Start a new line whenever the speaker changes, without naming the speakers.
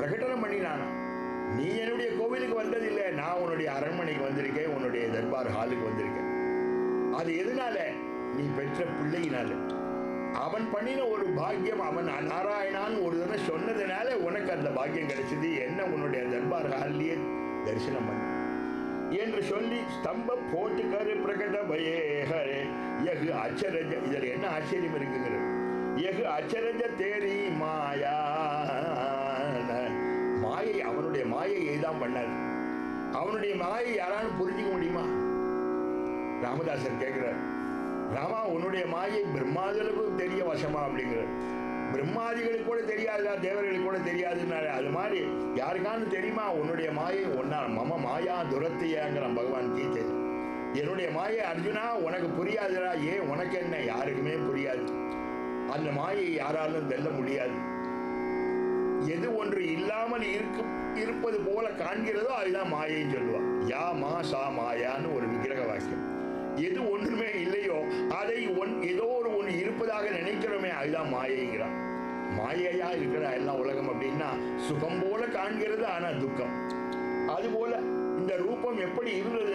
பிரகடனம் பண்ணினானா நீ என்னுடைய கோவிலுக்கு வந்ததில்லை நான் உன்னுடைய அரண்மனைக்கு வந்திருக்கேன் உன்னுடைய தர்பார் ஹாலுக்கு வந்திருக்கேன் அது எதனால நீ பெற்ற பிள்ளையினால அவன் பண்ணின ஒரு பாக்கியம் அவன் நாராயணான்னு ஒரு தடவை சொன்னதுனால உனக்கு அந்த பாக்கியம் கிடைச்சது என்ன உன்னுடைய தர்பார் ஹாலிலேயே தரிசனம் பண்ண என்று சொல்லி ஸ்தம்ப போட்டு கரு பிரகட பயேகரே எகு அச்சரஜ இதில் என்ன ஆச்சரியம் இருக்குங்கிறது எகு அச்சரஜ தேரி மாயா மாயை அவனுடைய மாயையை தான் பண்ணார் அவனுடைய மாயை யாராலும் புரிஞ்சுக்க முடியுமா ராமதாசர் கேட்கிறார் ராமா உன்னுடைய மாயை பிரம்மாதிகளுக்கு தெரிய வசமா அப்படிங்கிறார் பிரம்மாதிகளுக்கு கூட தெரியாதா தேவர்களுக்கு கூட தெரியாதுன்னாரு அது மாதிரி யாருக்கான்னு தெரியுமா உன்னுடைய மாயை ஒன்னா மம மாயா துரத்தியாங்கிறான் பகவான் கீதை என்னுடைய மாயை அர்ஜுனா உனக்கு புரியாதுடா ஏன் உனக்கு என்ன யாருக்குமே புரியாது அந்த மாயை யாராலும் வெல்ல முடியாது எது ஒன்று இல்லாமல் இருக்கு இருப்பது போல காண்கிறதோ அதுதான் மாயைன்னு சொல்லுவா யா மா சா மாயான்னு ஒரு விக்கிரக வாக்கியம் எது ஒன்றுமே இல்லையோ அதை ஒன் ஏதோ ஒரு ஒன்று இருப்பதாக நினைக்கிறோமே அதுதான் மாயைங்கிறான் மாயையா இருக்கிற எல்லாம் உலகம் அப்படின்னா சுகம் போல காண்கிறது ஆனா துக்கம் அதுபோல இந்த ரூபம் எப்படி இருந்தது